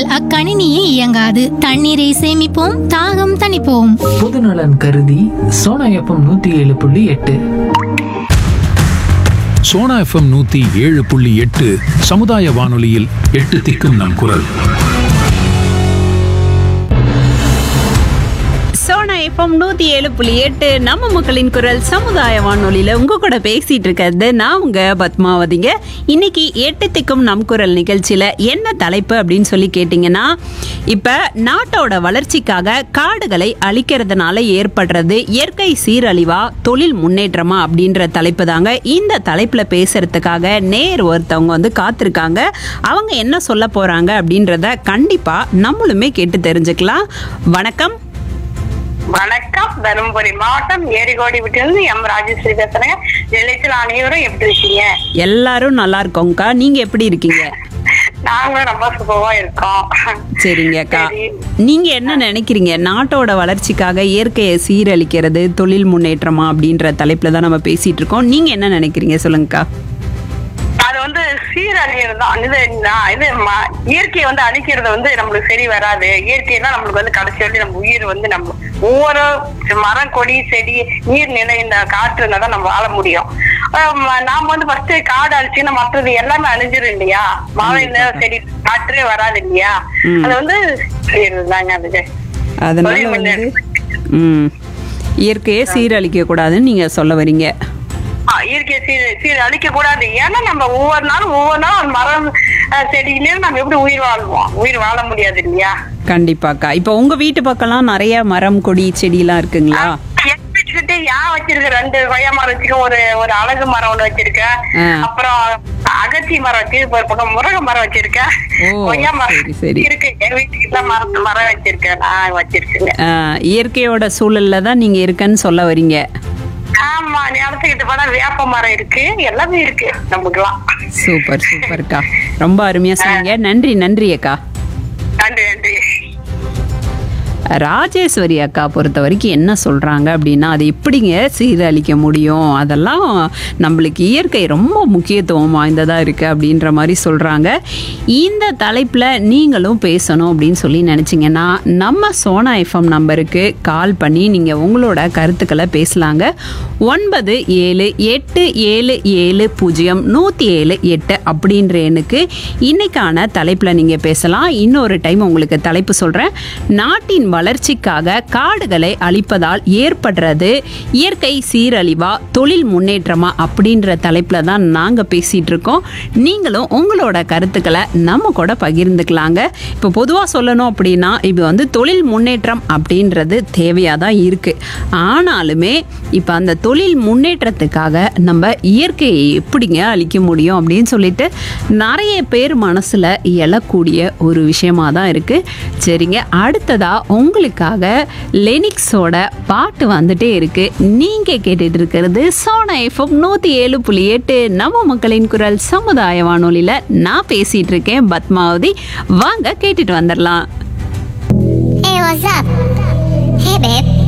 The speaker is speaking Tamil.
இல்லாமல் அக்கணினியே இயங்காது தண்ணீரை சேமிப்போம் தாகம் தணிப்போம் பொதுநலன் கருதி சோனா எஃப்எம் நூத்தி ஏழு புள்ளி எட்டு சோனா எஃப்எம் நூத்தி ஏழு புள்ளி எட்டு சமுதாய வானொலியில் எட்டு திக்கும் நம் குரல் சோனா எஃப்எம் நூத்தி ஏழு புள்ளி எட்டு நம்ம மக்களின் குரல் சமுதாய வானொலியில உங்க கூட பேசிட்டு இருக்கிறது நான் உங்க பத்மாவதிங்க இன்னைக்கு எட்டு திக்கும் நம் குரல் நிகழ்ச்சியில என்ன தலைப்பு அப்படின்னு சொல்லி கேட்டீங்கன்னா இப்ப நாட்டோட வளர்ச்சிக்காக காடுகளை அழிக்கிறதுனால ஏற்படுறது இயற்கை சீரழிவா தொழில் முன்னேற்றமா அப்படின்ற தலைப்பு தாங்க இந்த தலைப்புல பேசுறதுக்காக நேர் ஒருத்தவங்க வந்து காத்திருக்காங்க அவங்க என்ன சொல்ல போறாங்க அப்படின்றத கண்டிப்பா நம்மளுமே கேட்டு தெரிஞ்சுக்கலாம் வணக்கம் வணக்கம் தருமபுரி மாவட்டம் ஏரிகோடி விட்டிலிருந்து எம் ராஜேஸ்வரி பேசுறேங்க நிலையத்தில் அனைவரும் எப்படி இருக்கீங்க எல்லாரும் நல்லா இருக்கோங்கக்கா நீங்க எப்படி இருக்கீங்க நாங்களும் ரொம்ப சுகமா இருக்கோம் சரிங்க அக்கா சரி. நீங்க என்ன நினைக்கிறீங்க நாட்டோட வளர்ச்சிக்காக இயற்கையை சீரழிக்கிறது தொழில் முன்னேற்றமா அப்படின்ற தலைப்புல தான் நம்ம பேசிட்டு இருக்கோம் நீங்க என்ன நினைக்கிறீங்க சொல்லுங்கக்கா அது வந்து சீரழியது தான் இது நான் இது ம- இயற்கையை வந்து அழிக்கிறது வந்து நம்மளுக்கு சரி வராது இயற்கைனா நம்மளுக்கு வந்து கடைசி வரைக்கும் நம்ம உயிர் வந்து நம்ம ஒவ்வொரு மரம் கொடி செடி நீர்நிலை இந்த காற்று இருந்தா தான் நம்ம வாழ முடியும் ஆஹ் ம- நாம வந்து ஃபர்ஸ்ட் காடு அழிச்சுன்னா மற்றது எல்லாமே அழிஞ்சிரும் இல்லையா மழை இல்ல செடி காற்றே வராது இல்லையா ம். அது வந்து இதுதாங்க அதுக்கு அதனால தொழில் வந்து முன்னேற்றம். ம் இயற்கையை சீரழிக்க கூடாதுன்னு நீங்க சொல்ல வரீங்க ஆ, இயற்கையை சீர் சீர் அழிக்க கூடாது ஏன்னா நம்ம ஒவ்வொரு நாளும் ஒவ்வொரு நாளும் ஒரு மரம் அஹ், செடியிலேயும் நம்ம எப்படி உயிர் வாழ்வோம் உயிர் வாழ முடியாது இல்லையா கண்டிப்பாக்கா இப்போ உங்க வீட்டு பக்கம்லாம் நிறைய மரம் கொடி செடிலாம் இருக்குங்களா என் வீட்டுக்கிட்ட ஏன் வச்சிருக்க ரெண்டு கொய்யா மரம் வச்சிருக்கேன் ஒரு ஒரு அழகு மரம் ஒண்ணு வச்சிருக்கேன் ஆ. அப்புறம் அகத்தி மரம் வச்சு ஒரு பக்கம் முருங்கை மரம் வச்சிருக்கேன் ஓ, கொய்யா சரி, சரி. மரம் இருக்கு என் வீட்டுக்கிட்ட மரம் மரம் வச்சிருக்கேன் நான் வச்சிருக்கேங்க ஆஹ், இயற்கையோட சூழல்ல தான் நீங்க இருக்கன்னு சொல்ல வரீங்க ஆமா நிலத்துக்கிட்ட போனா வேப்ப மரம் இருக்கு எல்லாமே இருக்கு நமக்குலாம் சூப்பர் சூப்பர்க்கா ரொம்ப அருமையா சொன்னீங்க நன்றி நன்றி அக்கா நன்றி நன்றி ராஜேஸ்வரி அக்கா பொறுத்த வரைக்கும் என்ன சொல்கிறாங்க அப்படின்னா அது எப்படிங்க சீரழிக்க முடியும் அதெல்லாம் நம்மளுக்கு இயற்கை ரொம்ப முக்கியத்துவம் வாய்ந்ததாக இருக்குது அப்படின்ற மாதிரி சொல்கிறாங்க இந்த தலைப்பில் நீங்களும் பேசணும் அப்படின்னு சொல்லி நினச்சிங்கன்னா நம்ம சோனா எஃப்எம் நம்பருக்கு கால் பண்ணி நீங்கள் உங்களோட கருத்துக்களை பேசலாங்க ஒன்பது ஏழு எட்டு ஏழு ஏழு பூஜ்ஜியம் நூற்றி ஏழு எட்டு அப்படின்ற எண்ணுக்கு இன்னைக்கான தலைப்பில் நீங்கள் பேசலாம் இன்னொரு டைம் உங்களுக்கு தலைப்பு சொல்கிறேன் நாட்டின் வளர்ச்சிக்காக காடுகளை அழிப்பதால் ஏற்படுறது இயற்கை சீரழிவா தொழில் முன்னேற்றமா அப்படின்ற தலைப்பில் தான் நாங்கள் பேசிகிட்டு இருக்கோம் நீங்களும் உங்களோட கருத்துக்களை நம்ம கூட பகிர்ந்துக்கலாங்க இப்போ பொதுவாக சொல்லணும் அப்படின்னா இப்போ வந்து தொழில் முன்னேற்றம் அப்படின்றது தேவையாக தான் இருக்குது ஆனாலுமே இப்போ அந்த தொழில் முன்னேற்றத்துக்காக நம்ம இயற்கையை எப்படிங்க அழிக்க முடியும் அப்படின்னு சொல்லிட்டு நிறைய பேர் மனசில் எழக்கூடிய ஒரு விஷயமா தான் இருக்குது சரிங்க அடுத்ததா உங்களுக்காக லெனிக்ஸோட பாட்டு வந்துட்டே இருக்கு நீங்கள் கேட்டுட்டு இருக்கிறது சோனா எஃப்எம் நூற்றி ஏழு புள்ளி எட்டு நம்ம மக்களின் குரல் சமுதாய வானொலியில் நான் பேசிகிட்டு இருக்கேன் பத்மாவதி வாங்க கேட்டுட்டு வந்துடலாம் Hey, what's up? Hey, babe.